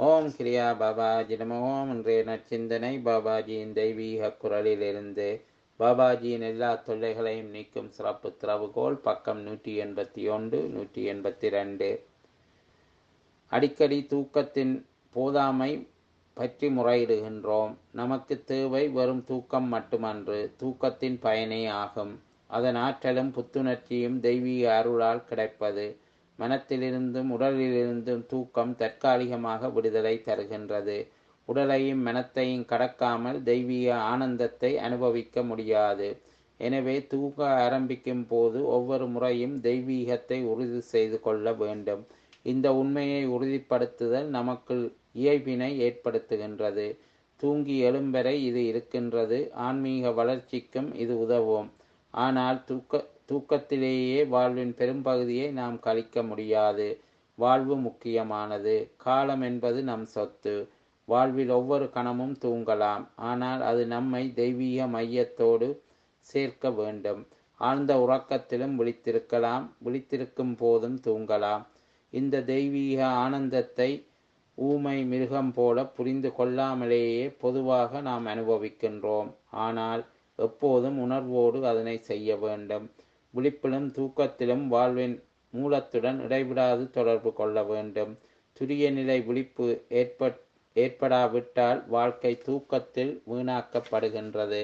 ஓம் கிரியா பாபாஜி நம ஓம் இன்றைய நற்சிந்தனை பாபாஜியின் தெய்வீக குரலிலிருந்து பாபாஜியின் எல்லா தொல்லைகளையும் நீக்கும் சிறப்பு திறவுகோல் பக்கம் நூற்றி எண்பத்தி ஒன்று நூற்றி எண்பத்தி ரெண்டு அடிக்கடி தூக்கத்தின் போதாமை பற்றி முறையிடுகின்றோம் நமக்கு தேவை வெறும் தூக்கம் மட்டுமன்று தூக்கத்தின் பயனே ஆகும் அதன் ஆற்றலும் புத்துணர்ச்சியும் தெய்வீக அருளால் கிடைப்பது மனத்திலிருந்தும் உடலிலிருந்தும் தூக்கம் தற்காலிகமாக விடுதலை தருகின்றது உடலையும் மனத்தையும் கடக்காமல் தெய்வீக ஆனந்தத்தை அனுபவிக்க முடியாது எனவே தூங்க ஆரம்பிக்கும் போது ஒவ்வொரு முறையும் தெய்வீகத்தை உறுதி செய்து கொள்ள வேண்டும் இந்த உண்மையை உறுதிப்படுத்துதல் நமக்குள் இயல்பினை ஏற்படுத்துகின்றது தூங்கி எழும்பரை இது இருக்கின்றது ஆன்மீக வளர்ச்சிக்கும் இது உதவும் ஆனால் தூக்க தூக்கத்திலேயே வாழ்வின் பெரும்பகுதியை நாம் கழிக்க முடியாது வாழ்வு முக்கியமானது காலம் என்பது நம் சொத்து வாழ்வில் ஒவ்வொரு கணமும் தூங்கலாம் ஆனால் அது நம்மை தெய்வீக மையத்தோடு சேர்க்க வேண்டும் ஆழ்ந்த உறக்கத்திலும் விழித்திருக்கலாம் விழித்திருக்கும் போதும் தூங்கலாம் இந்த தெய்வீக ஆனந்தத்தை ஊமை மிருகம் போல புரிந்து கொள்ளாமலேயே பொதுவாக நாம் அனுபவிக்கின்றோம் ஆனால் எப்போதும் உணர்வோடு அதனை செய்ய வேண்டும் விழிப்பிலும் தூக்கத்திலும் வாழ்வின் மூலத்துடன் இடைவிடாது தொடர்பு கொள்ள வேண்டும் துரிய நிலை விழிப்பு ஏற்பட் ஏற்படாவிட்டால் வாழ்க்கை தூக்கத்தில் வீணாக்கப்படுகின்றது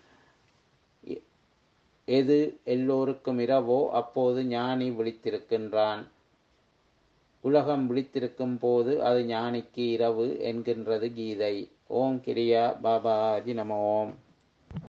எது எல்லோருக்கும் இரவோ அப்போது ஞானி விழித்திருக்கின்றான் உலகம் விழித்திருக்கும் போது அது ஞானிக்கு இரவு என்கின்றது கீதை ஓம் கிரியா பாபாஜி நம ஓம்